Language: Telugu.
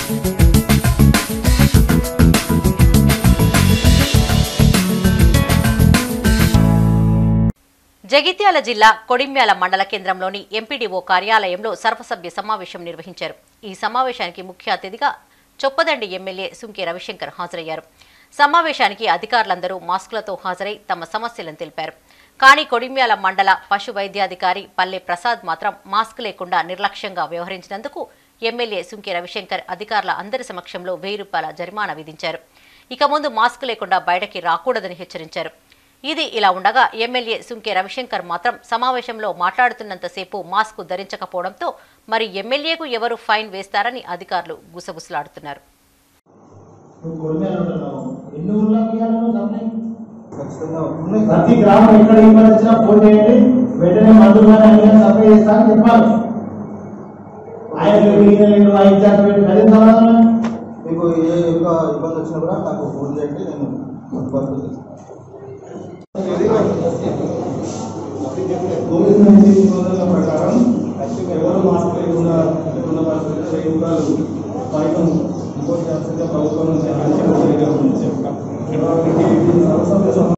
జగిత్యాల జిల్లా కొడిమ్యాల మండల కేంద్రంలోని ఎంపీడీఓ కార్యాలయంలో సర్వసభ్య సమావేశం నిర్వహించారు ఈ సమావేశానికి ముఖ్య అతిథిగా చొప్పదండి ఎమ్మెల్యే సుంకే రవిశంకర్ హాజరయ్యారు సమావేశానికి అధికారులందరూ మాస్కులతో హాజరై తమ సమస్యలను తెలిపారు కానీ కొడిమ్యాల మండల పశు వైద్యాధికారి పల్లె ప్రసాద్ మాత్రం మాస్క్ లేకుండా నిర్లక్ష్యంగా వ్యవహరించినందుకు ఎమ్మెల్యే సుంకే రవిశంకర్ అధికారుల అందరి సమక్షంలో వెయ్యి రూపాయల జరిమానా విధించారు ఇక ముందు మాస్క్ లేకుండా బయటకి రాకూడదని హెచ్చరించారు ఇది ఇలా ఉండగా ఎమ్మెల్యే సుంకే రవిశంకర్ మాత్రం సమావేశంలో మాట్లాడుతున్నంతసేపు మాస్క్ ధరించకపోవడంతో మరి ఎమ్మెల్యేకు ఎవరు ఫైన్ వేస్తారని అధికారులు గుసగుసలాడుతున్నారు నువ్వు కొడిమేలు ఉంటున్నావు ఎన్ని ఊళ్ళకి ఇవ్వాలి నువ్వు కంప్లైంట్ ఖచ్చితంగా ఉన్నాయి ప్రతి గ్రామం ఎక్కడ ఇబ్బంది వచ్చినా ఫోన్ చేయండి వెంటనే మందులు కానీ అన్ని కానీ సప్లై చేస్తా అని చెప్పాలి ఆయన వీళ్ళు ఆ ఇన్ఛార్జ్ పెట్టి అదే సమాధానం మీకు ఏ యొక్క ఇబ్బంది వచ్చినా కూడా నాకు ఫోన్ చేయండి నేను అందుబాటులో చేస్తాను. కోవిడ్ నైన్టీన్ నిబంధనల ప్రకారం ఎవరు మాస్క్ లేకుండా ఉన్న పరిస్థితుల్లో వెయ్యి రూపాయలు ఫైన్ ఇంపోజ్ చేయాల్సిందిగా ప్రభుత్వం నుంచి ఆదేశాలు జరిగాయి.